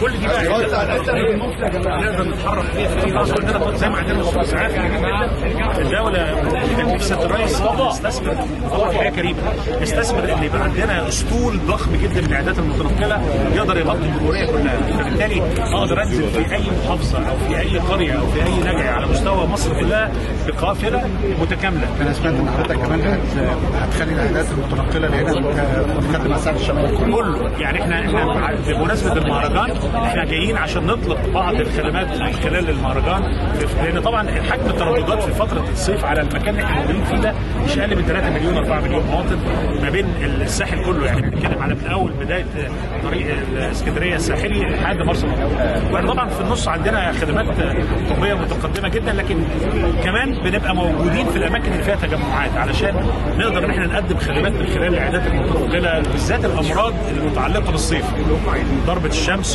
كل دي بقى نقدر نتحرك فيها في اي لحظه عندنا زي ما عندنا مصروف اسعاف الدوله بتكليف سياده الرئيس تستثمر طبعا حاجه كريمه نستثمر ان يبقى عندنا اسطول ضخم جدا من العيادات المتنقله يقدر يغطي الجمهوريه كلها فبالتالي اقدر انزل في اي محافظه او في اي قريه او في اي نجع على مستوى مصر كلها بقافله متكامله انا سمعت ان حضرتك كمان هت- هتخلي العيادات المتنقله اللي هنا تخدم اسعار الشمال كله كله يعني احنا احنا بمناسبه المهرجان احنا جايين عشان نطلق بعض الخدمات من خلال المهرجان لان طبعا حجم الترددات في فتره الصيف على المكان اللي احنا موجودين فيه ده مش اقل من 3 مليون 4 مليون مواطن ما بين الساحل كله يعني بنتكلم على من اول بدايه طريق الاسكندريه الساحلي لحد مرسى مطروح واحنا طبعا في النص عندنا خدمات طبيه متقدمه جدا لكن كمان بنبقى موجودين في الاماكن اللي فيها تجمعات علشان نقدر ان احنا نقدم خدمات من خلال العيادات المتنقله بالذات الامراض المتعلقه بالصيف ضربه الشمس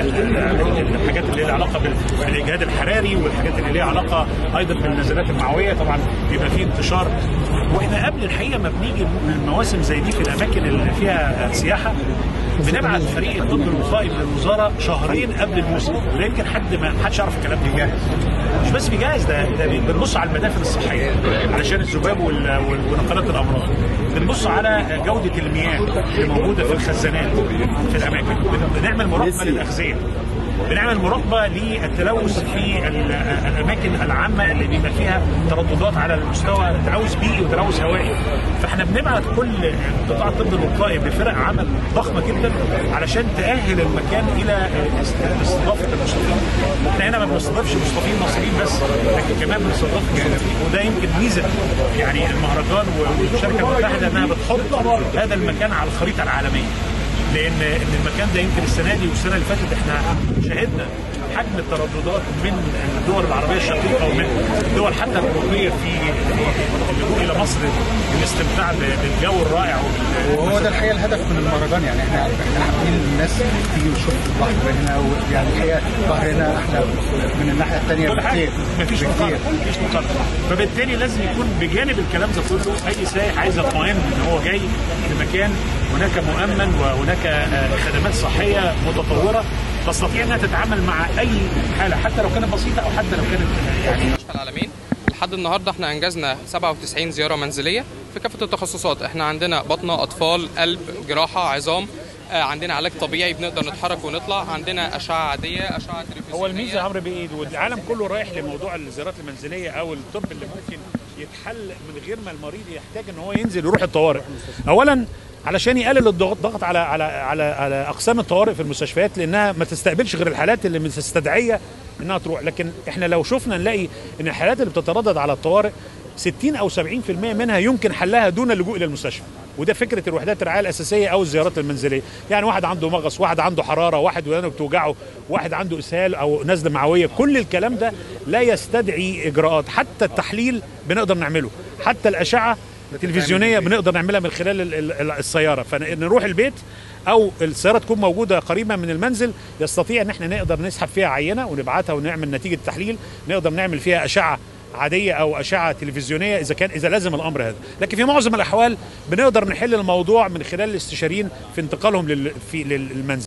والحاجات اللي لها علاقه بال- بالاجهاد الحراري والحاجات اللي ليها علاقه ايضا بالنزلات المعويه طبعا بيبقى فيه انتشار واحنا قبل الحقيقه ما بنيجي المواسم زي دي في الاماكن اللي فيها سياحه بنبعت فريق الطب الوقائي من الوزاره شهرين قبل الموسم وده يمكن حد ما حدش يعرف الكلام ده بيجهز مش بس بيجهز ده ده بنبص على المدافن الصحيه علشان الذباب وال- وال- ونقلات الامراض بنبص على جوده المياه اللي موجوده في الخزانات في الاماكن بن- بنعمل مراقبه للاغذيه بنعمل مراقبه للتلوث في ال- الاماكن العامه اللي بيبقى فيها ترددات على المستوى تلوث بيئي وتلوث هوائي فاحنا بنبعت كل قطاع الطب الوقائي بفرق عمل ضخمه جدا علشان تاهل المكان الى است- استضافه المستضيفين احنا هنا ما بنستضيفش مستضيفين مصريين بس لكن كمان بنستضيف مستضيفين وده يمكن ميزه يعني المهرجان والشركه المتحده انها بتحط هذا المكان على الخريطه العالميه لان ان المكان ده يمكن السنه دي والسنه اللي فاتت احنا شهدنا حجم الترددات من الدول العربيه الشقيقه ومن الدول حتى الاوروبيه في في اللجوء الى مصر للاستمتاع بالجو الرائع وبال- وهو ده الحقيقه الهدف من المهرجان يعني احنا احنا حابين الناس تيجي وتشوف البحر هنا ويعني الحقيقه البحر هنا احلى من الناحيه الثانيه كل حاجه بكتير مفيش بكتير مقارنه مفيش مقارنه فبالتالي لازم يكون بجانب الكلام ده كله اي سائح عايز يطمئن ان هو جاي لمكان هناك مؤمن وهناك آه، خدمات صحيه متطوره تستطيع انها تتعامل مع اي حاله حتى لو كانت بسيطه او حتى لو كانت آه، يعني مستشفى العالمين لحد النهارده احنا انجزنا 97 زياره منزليه في كافه التخصصات احنا عندنا بطنه اطفال قلب جراحه عظام آه، عندنا علاج طبيعي بنقدر نتحرك ونطلع عندنا اشعه عاديه اشعه تلفزيونيه هو الميزه يا عمرو بايه والعالم كله رايح لموضوع الزيارات المنزليه او الطب اللي ممكن يتحل من غير ما المريض يحتاج ان هو ينزل يروح الطوارئ اولا علشان يقلل الضغط ضغط على على على على اقسام الطوارئ في المستشفيات لانها ما تستقبلش غير الحالات اللي مستدعيه انها تروح لكن احنا لو شفنا نلاقي ان الحالات اللي بتتردد على الطوارئ 60 او 70% منها يمكن حلها دون اللجوء الى المستشفى وده فكره الوحدات الرعايه الاساسيه او الزيارات المنزليه يعني واحد عنده مغص واحد عنده حراره واحد ودانه بتوجعه واحد عنده اسهال او نزله معويه كل الكلام ده لا يستدعي اجراءات حتى التحليل بنقدر نعمله حتى الاشعه التلفزيونيه بنقدر نعملها من خلال ال- ال- السياره فنروح البيت او السياره تكون موجوده قريبه من المنزل يستطيع ان احنا نقدر نسحب فيها عينه ونبعتها ونعمل نتيجه تحليل نقدر نعمل فيها اشعه عاديه او اشعه تلفزيونيه اذا كان اذا لازم الامر هذا لكن في معظم الاحوال بنقدر نحل الموضوع من خلال الاستشاريين في انتقالهم لل- في للمنزل